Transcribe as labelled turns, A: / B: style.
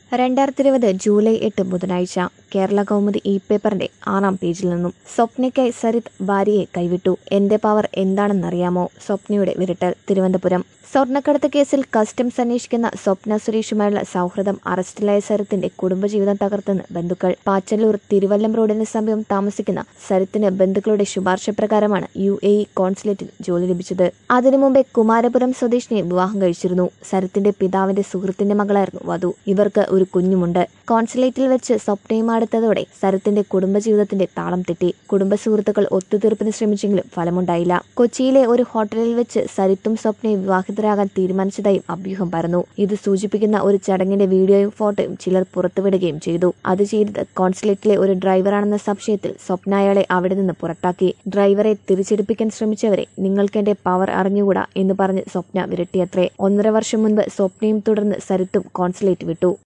A: രണ്ടായിരത്തി ഇരുപത് ജൂലൈ എട്ട് ബുധനാഴ്ച കേരള കൗമുദി ഇ പേപ്പറിന്റെ ആറാം പേജിൽ നിന്നും സ്വപ്നയ്ക്കായി സരിത് ഭാര്യയെ കൈവിട്ടു എന്റെ പവർ എന്താണെന്നറിയാമോ സ്വപ്നയുടെ വിരട്ടൽ തിരുവനന്തപുരം സ്വർണ്ണക്കടത്ത് കേസിൽ കസ്റ്റംസ് അന്വേഷിക്കുന്ന സ്വപ്ന സുരേഷുമായുള്ള സൗഹൃദം അറസ്റ്റിലായ സരിത്തിന്റെ കുടുംബജീവിതം തകർത്തെന്ന് ബന്ധുക്കൾ പാച്ചല്ലൂർ തിരുവല്ലം റോഡിന് സമീപം താമസിക്കുന്ന സരിത്തിന് ബന്ധുക്കളുടെ ശുപാർശ പ്രകാരമാണ് യു എ ഇ കോൺസുലേറ്റിൽ ജോലി ലഭിച്ചത് അതിനു മുമ്പേ കുമാരപുരം സ്വദേശിനിയെ വിവാഹം കഴിച്ചിരുന്നു സരിത്തിന്റെ പിതാവിന്റെ സുഹൃത്തിന്റെ മകളായിരുന്നു വധു ഇവർക്ക് ഒരു കുഞ്ഞുമുണ്ട് കോൺസുലേറ്റിൽ വെച്ച് സ്വപ്നയും അടുത്തതോടെ സരത്തിന്റെ കുടുംബജീവിതത്തിന്റെ താളം തെറ്റി കുടുംബ സുഹൃത്തുക്കൾ ഒത്തുതീർപ്പിന് ശ്രമിച്ചെങ്കിലും ഫലമുണ്ടായില്ല കൊച്ചിയിലെ ഒരു ഹോട്ടലിൽ വെച്ച് സരിത്തും സ്വപ്നയും വിവാഹിതരാകാൻ തീരുമാനിച്ചതായും അഭ്യൂഹം പരന്നു ഇത് സൂചിപ്പിക്കുന്ന ഒരു ചടങ്ങിന്റെ വീഡിയോയും ഫോട്ടോയും ചിലർ പുറത്തുവിടുകയും ചെയ്തു അത് ചെയ്തത് കോൺസുലേറ്റിലെ ഒരു ഡ്രൈവറാണെന്ന സംശയത്തിൽ സ്വപ്ന അയാളെ അവിടെ നിന്ന് പുറത്താക്കി ഡ്രൈവറെ തിരിച്ചെടുപ്പിക്കാൻ ശ്രമിച്ചവരെ നിങ്ങൾക്ക് എന്റെ പവർ അറിഞ്ഞുകൂടാ എന്ന് പറഞ്ഞ് സ്വപ്ന വിരട്ടിയത്രേ ഒന്നര വർഷം മുൻപ് സ്വപ്നയും തുടർന്ന് സരിത്തും കോൺസുലേറ്റ് വിട്ടു